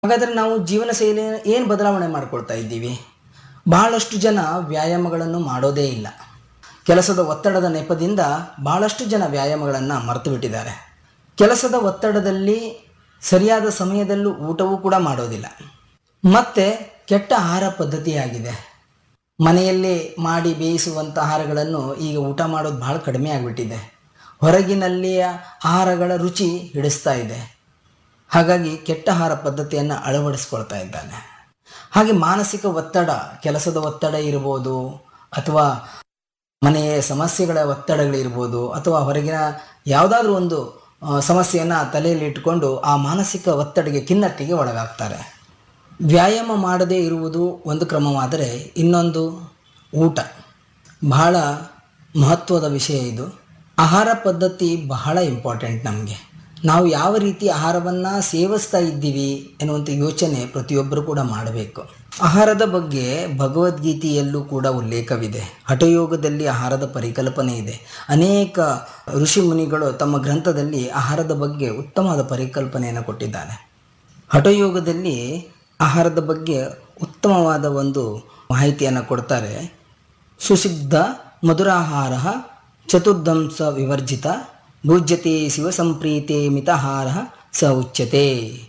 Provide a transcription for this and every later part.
ಹಾಗಾದರೆ ನಾವು ಜೀವನ ಶೈಲಿ ಏನು ಬದಲಾವಣೆ ಮಾಡ್ಕೊಳ್ತಾ ಇದ್ದೀವಿ ಬಹಳಷ್ಟು ಜನ ವ್ಯಾಯಾಮಗಳನ್ನು ಮಾಡೋದೇ ಇಲ್ಲ ಕೆಲಸದ ಒತ್ತಡದ ನೆಪದಿಂದ ಬಹಳಷ್ಟು ಜನ ವ್ಯಾಯಾಮಗಳನ್ನು ಮರೆತು ಬಿಟ್ಟಿದ್ದಾರೆ ಕೆಲಸದ ಒತ್ತಡದಲ್ಲಿ ಸರಿಯಾದ ಸಮಯದಲ್ಲೂ ಊಟವೂ ಕೂಡ ಮಾಡೋದಿಲ್ಲ ಮತ್ತು ಕೆಟ್ಟ ಆಹಾರ ಪದ್ಧತಿಯಾಗಿದೆ ಮನೆಯಲ್ಲೇ ಮಾಡಿ ಬೇಯಿಸುವಂಥ ಆಹಾರಗಳನ್ನು ಈಗ ಊಟ ಮಾಡೋದು ಬಹಳ ಕಡಿಮೆ ಆಗಿಬಿಟ್ಟಿದೆ ಹೊರಗಿನಲ್ಲಿಯ ಆಹಾರಗಳ ರುಚಿ ಹಿಡಿಸ್ತಾ ಇದೆ ಹಾಗಾಗಿ ಕೆಟ್ಟ ಆಹಾರ ಪದ್ಧತಿಯನ್ನು ಅಳವಡಿಸ್ಕೊಳ್ತಾ ಇದ್ದಾನೆ ಹಾಗೆ ಮಾನಸಿಕ ಒತ್ತಡ ಕೆಲಸದ ಒತ್ತಡ ಇರ್ಬೋದು ಅಥವಾ ಮನೆಯ ಸಮಸ್ಯೆಗಳ ಒತ್ತಡಗಳಿರ್ಬೋದು ಅಥವಾ ಹೊರಗಿನ ಯಾವುದಾದ್ರೂ ಒಂದು ಆ, ಸಮಸ್ಯೆಯನ್ನು ತಲೆಯಲ್ಲಿ ಇಟ್ಟುಕೊಂಡು ಆ ಮಾನಸಿಕ ಒತ್ತಡಕ್ಕೆ ಖಿನ್ನತೆಗೆ ಒಳಗಾಗ್ತಾರೆ ವ್ಯಾಯಾಮ ಮಾಡದೇ ಇರುವುದು ಒಂದು ಕ್ರಮವಾದರೆ ಇನ್ನೊಂದು ಊಟ ಬಹಳ ಮಹತ್ವದ ವಿಷಯ ಇದು ಆಹಾರ ಪದ್ಧತಿ ಬಹಳ ಇಂಪಾರ್ಟೆಂಟ್ ನಮಗೆ ನಾವು ಯಾವ ರೀತಿ ಆಹಾರವನ್ನು ಸೇವಿಸ್ತಾ ಇದ್ದೀವಿ ಎನ್ನುವಂಥ ಯೋಚನೆ ಪ್ರತಿಯೊಬ್ಬರು ಕೂಡ ಮಾಡಬೇಕು ಆಹಾರದ ಬಗ್ಗೆ ಭಗವದ್ಗೀತೆಯಲ್ಲೂ ಕೂಡ ಉಲ್ಲೇಖವಿದೆ ಹಠಯೋಗದಲ್ಲಿ ಆಹಾರದ ಪರಿಕಲ್ಪನೆ ಇದೆ ಅನೇಕ ಋಷಿ ಮುನಿಗಳು ತಮ್ಮ ಗ್ರಂಥದಲ್ಲಿ ಆಹಾರದ ಬಗ್ಗೆ ಉತ್ತಮವಾದ ಪರಿಕಲ್ಪನೆಯನ್ನು ಕೊಟ್ಟಿದ್ದಾರೆ ಹಠಯೋಗದಲ್ಲಿ ಆಹಾರದ ಬಗ್ಗೆ ಉತ್ತಮವಾದ ಒಂದು ಮಾಹಿತಿಯನ್ನು ಕೊಡ್ತಾರೆ ಸುಸಿದ್ಧ ಮಧುರಾಹಾರ ಚತುರ್ದಂಶ ವಿವರ್ಜಿತ ಭುಜ್ಯತೆ ಶಿವಸಂಪ್ರೀತೆ ಮಿತಾಹಾರ ಸ ಉಚ್ಯತೆ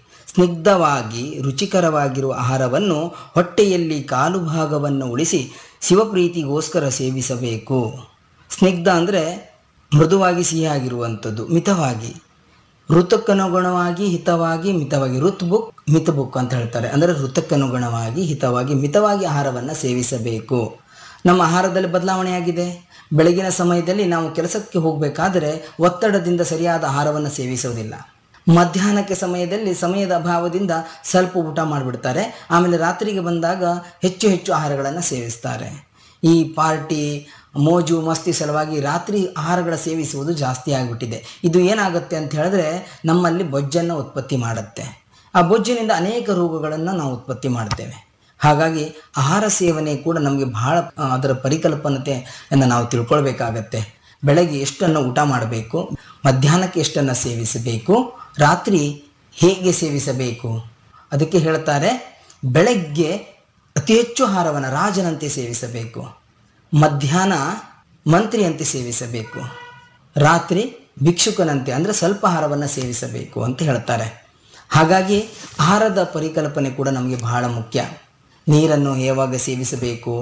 ಸ್ನಿಗ್ಧವಾಗಿ ರುಚಿಕರವಾಗಿರುವ ಆಹಾರವನ್ನು ಹೊಟ್ಟೆಯಲ್ಲಿ ಕಾಲು ಭಾಗವನ್ನು ಉಳಿಸಿ ಶಿವಪ್ರೀತಿಗೋಸ್ಕರ ಸೇವಿಸಬೇಕು ಸ್ನಿಗ್ಧ ಅಂದರೆ ಮೃದುವಾಗಿ ಸಿಹಿಯಾಗಿರುವಂಥದ್ದು ಮಿತವಾಗಿ ಋತುಕ್ಕನುಗುಣವಾಗಿ ಹಿತವಾಗಿ ಮಿತವಾಗಿ ಋತ್ ಬುಕ್ ಮಿತ ಬುಕ್ ಅಂತ ಹೇಳ್ತಾರೆ ಅಂದರೆ ಋತುಕ್ಕನುಗುಣವಾಗಿ ಹಿತವಾಗಿ ಮಿತವಾಗಿ ಆಹಾರವನ್ನು ಸೇವಿಸಬೇಕು ನಮ್ಮ ಆಹಾರದಲ್ಲಿ ಬದಲಾವಣೆಯಾಗಿದೆ ಬೆಳಗಿನ ಸಮಯದಲ್ಲಿ ನಾವು ಕೆಲಸಕ್ಕೆ ಹೋಗಬೇಕಾದರೆ ಒತ್ತಡದಿಂದ ಸರಿಯಾದ ಆಹಾರವನ್ನು ಸೇವಿಸೋದಿಲ್ಲ ಮಧ್ಯಾಹ್ನಕ್ಕೆ ಸಮಯದಲ್ಲಿ ಸಮಯದ ಅಭಾವದಿಂದ ಸ್ವಲ್ಪ ಊಟ ಮಾಡಿಬಿಡ್ತಾರೆ ಆಮೇಲೆ ರಾತ್ರಿಗೆ ಬಂದಾಗ ಹೆಚ್ಚು ಹೆಚ್ಚು ಆಹಾರಗಳನ್ನು ಸೇವಿಸ್ತಾರೆ ಈ ಪಾರ್ಟಿ ಮೋಜು ಮಸ್ತಿ ಸಲುವಾಗಿ ರಾತ್ರಿ ಆಹಾರಗಳ ಸೇವಿಸುವುದು ಜಾಸ್ತಿ ಆಗಿಬಿಟ್ಟಿದೆ ಇದು ಏನಾಗುತ್ತೆ ಅಂತ ಹೇಳಿದ್ರೆ ನಮ್ಮಲ್ಲಿ ಬೊಜ್ಜನ್ನು ಉತ್ಪತ್ತಿ ಮಾಡುತ್ತೆ ಆ ಬೊಜ್ಜಿನಿಂದ ಅನೇಕ ರೋಗಗಳನ್ನು ನಾವು ಉತ್ಪತ್ತಿ ಮಾಡ್ತೇವೆ ಹಾಗಾಗಿ ಆಹಾರ ಸೇವನೆ ಕೂಡ ನಮಗೆ ಬಹಳ ಆ, ಅದರ ಪರಿಕಲ್ಪನತೆಯನ್ನು ನಾವು ತಿಳ್ಕೊಳ್ಬೇಕಾಗತ್ತೆ ಬೆಳಗ್ಗೆ ಎಷ್ಟನ್ನು ಊಟ ಮಾಡಬೇಕು ಮಧ್ಯಾಹ್ನಕ್ಕೆ ಎಷ್ಟನ್ನು ಸೇವಿಸಬೇಕು ರಾತ್ರಿ ಹೇಗೆ ಸೇವಿಸಬೇಕು ಅದಕ್ಕೆ ಹೇಳ್ತಾರೆ ಬೆಳಗ್ಗೆ ಅತಿ ಹೆಚ್ಚು ಆಹಾರವನ್ನು ರಾಜನಂತೆ ಸೇವಿಸಬೇಕು ಮಧ್ಯಾಹ್ನ ಮಂತ್ರಿಯಂತೆ ಸೇವಿಸಬೇಕು ರಾತ್ರಿ ಭಿಕ್ಷುಕನಂತೆ ಅಂದರೆ ಸ್ವಲ್ಪ ಆಹಾರವನ್ನು ಸೇವಿಸಬೇಕು ಅಂತ ಹೇಳ್ತಾರೆ ಹಾಗಾಗಿ ಆಹಾರದ ಪರಿಕಲ್ಪನೆ ಕೂಡ ನಮಗೆ ಬಹಳ ಮುಖ್ಯ ನೀರನ್ನು ಯಾವಾಗ ಸೇವಿಸಬೇಕು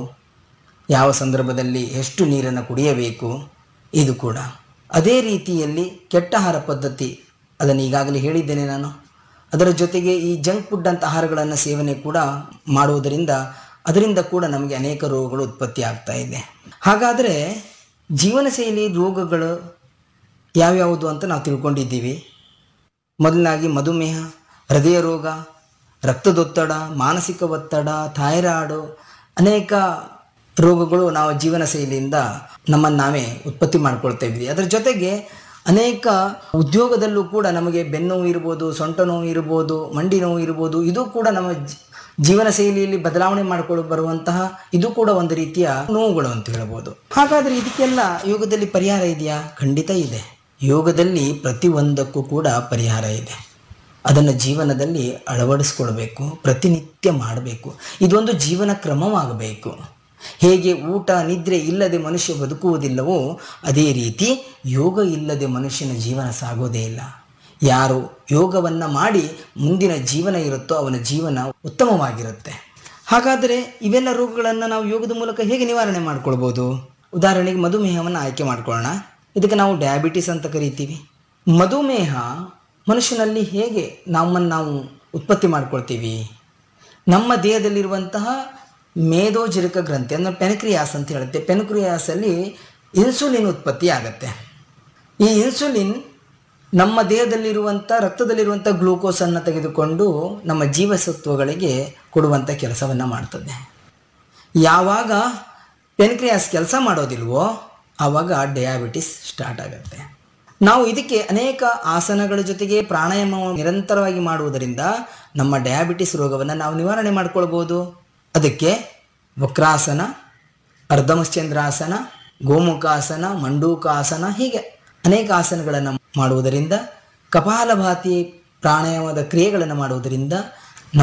ಯಾವ ಸಂದರ್ಭದಲ್ಲಿ ಎಷ್ಟು ನೀರನ್ನು ಕುಡಿಯಬೇಕು ಇದು ಕೂಡ ಅದೇ ರೀತಿಯಲ್ಲಿ ಕೆಟ್ಟ ಆಹಾರ ಪದ್ಧತಿ ಅದನ್ನು ಈಗಾಗಲೇ ಹೇಳಿದ್ದೇನೆ ನಾನು ಅದರ ಜೊತೆಗೆ ಈ ಜಂಕ್ ಫುಡ್ ಅಂತ ಆಹಾರಗಳನ್ನು ಸೇವನೆ ಕೂಡ ಮಾಡುವುದರಿಂದ ಅದರಿಂದ ಕೂಡ ನಮಗೆ ಅನೇಕ ರೋಗಗಳು ಉತ್ಪತ್ತಿ ಆಗ್ತಾ ಇದೆ ಹಾಗಾದರೆ ಜೀವನ ಶೈಲಿ ರೋಗಗಳು ಯಾವ್ಯಾವುದು ಅಂತ ನಾವು ತಿಳ್ಕೊಂಡಿದ್ದೀವಿ ಮೊದಲನಾಗಿ ಮಧುಮೇಹ ಹೃದಯ ರೋಗ ರಕ್ತದೊತ್ತಡ ಮಾನಸಿಕ ಒತ್ತಡ ಥೈರಾಯ್ಡು ಅನೇಕ ರೋಗಗಳು ನಾವು ಜೀವನ ಶೈಲಿಯಿಂದ ನಮ್ಮನ್ನು ನಾವೇ ಉತ್ಪತ್ತಿ ಮಾಡ್ಕೊಳ್ತಾ ಇದ್ವಿ ಅದರ ಜೊತೆಗೆ ಅನೇಕ ಉದ್ಯೋಗದಲ್ಲೂ ಕೂಡ ನಮಗೆ ಬೆನ್ನು ನೋವು ಇರ್ಬೋದು ಸೊಂಟ ನೋವು ಇರ್ಬೋದು ಮಂಡಿ ನೋವು ಇರ್ಬೋದು ಇದು ಕೂಡ ನಮ್ಮ ಜಿ- ಜೀವನ ಶೈಲಿಯಲ್ಲಿ ಬದಲಾವಣೆ ಮಾಡಿಕೊಂಡು ಬರುವಂತಹ ಇದು ಕೂಡ ಒಂದು ರೀತಿಯ ನೋವುಗಳು ಅಂತ ಹೇಳ್ಬೋದು ಹಾಗಾದರೆ ಇದಕ್ಕೆಲ್ಲ ಯೋಗದಲ್ಲಿ ಪರಿಹಾರ ಇದೆಯಾ ಖಂಡಿತ ಇದೆ ಯೋಗದಲ್ಲಿ ಪ್ರತಿಯೊಂದಕ್ಕೂ ಕೂಡ ಪರಿಹಾರ ಇದೆ ಅದನ್ನು ಜೀವನದಲ್ಲಿ ಅಳವಡಿಸ್ಕೊಳ್ಬೇಕು ಪ್ರತಿನಿತ್ಯ ಮಾಡಬೇಕು ಇದೊಂದು ಜೀವನ ಕ್ರಮವಾಗಬೇಕು ಹೇಗೆ ಊಟ ನಿದ್ರೆ ಇಲ್ಲದೆ ಮನುಷ್ಯ ಬದುಕುವುದಿಲ್ಲವೋ ಅದೇ ರೀತಿ ಯೋಗ ಇಲ್ಲದೆ ಮನುಷ್ಯನ ಜೀವನ ಸಾಗೋದೇ ಇಲ್ಲ ಯಾರು ಯೋಗವನ್ನು ಮಾಡಿ ಮುಂದಿನ ಜೀವನ ಇರುತ್ತೋ ಅವನ ಜೀವನ ಉತ್ತಮವಾಗಿರುತ್ತೆ ಹಾಗಾದರೆ ಇವೆಲ್ಲ ರೋಗಗಳನ್ನು ನಾವು ಯೋಗದ ಮೂಲಕ ಹೇಗೆ ನಿವಾರಣೆ ಮಾಡ್ಕೊಳ್ಬೋದು ಉದಾಹರಣೆಗೆ ಮಧುಮೇಹವನ್ನು ಆಯ್ಕೆ ಮಾಡ್ಕೊಳ್ಳೋಣ ಇದಕ್ಕೆ ನಾವು ಡಯಾಬಿಟಿಸ್ ಅಂತ ಕರಿತೀವಿ ಮಧುಮೇಹ ಮನುಷ್ಯನಲ್ಲಿ ಹೇಗೆ ನಮ್ಮನ್ನು ನಾವು ಉತ್ಪತ್ತಿ ಮಾಡ್ಕೊಳ್ತೀವಿ ನಮ್ಮ ದೇಹದಲ್ಲಿರುವಂತಹ ಮೇದೋಜರಿಕ ಗ್ರಂಥಿ ಅಂದರೆ ಪೆನ್ಕ್ರಿಯಾಸ್ ಅಂತ ಹೇಳುತ್ತೆ ಪೆನ್ಕ್ರಿಯಾಸಲ್ಲಿ ಇನ್ಸುಲಿನ್ ಉತ್ಪತ್ತಿ ಆಗುತ್ತೆ ಈ ಇನ್ಸುಲಿನ್ ನಮ್ಮ ದೇಹದಲ್ಲಿರುವಂಥ ರಕ್ತದಲ್ಲಿರುವಂಥ ಗ್ಲೂಕೋಸನ್ನು ತೆಗೆದುಕೊಂಡು ನಮ್ಮ ಜೀವಸತ್ವಗಳಿಗೆ ಕೊಡುವಂಥ ಕೆಲಸವನ್ನು ಮಾಡ್ತದೆ ಯಾವಾಗ ಪೆನ್ಕ್ರಿಯಾಸ್ ಕೆಲಸ ಮಾಡೋದಿಲ್ವೋ ಆವಾಗ ಡಯಾಬಿಟಿಸ್ ಸ್ಟಾರ್ಟ್ ಆಗುತ್ತೆ ನಾವು ಇದಕ್ಕೆ ಅನೇಕ ಆಸನಗಳ ಜೊತೆಗೆ ಪ್ರಾಣಾಯಾಮ ನಿರಂತರವಾಗಿ ಮಾಡುವುದರಿಂದ ನಮ್ಮ ಡಯಾಬಿಟಿಸ್ ರೋಗವನ್ನು ನಾವು ನಿವಾರಣೆ ಮಾಡ್ಕೊಳ್ಬೋದು ಅದಕ್ಕೆ ವಕ್ರಾಸನ ಅರ್ಧಮಶ್ಚಂದ್ರಾಸನ ಗೋಮುಖಾಸನ ಮಂಡೂಕಾಸನ ಹೀಗೆ ಅನೇಕ ಆಸನಗಳನ್ನು ಮಾಡುವುದರಿಂದ ಕಪಾಲಭಾತಿ ಪ್ರಾಣಾಯಾಮದ ಕ್ರಿಯೆಗಳನ್ನು ಮಾಡುವುದರಿಂದ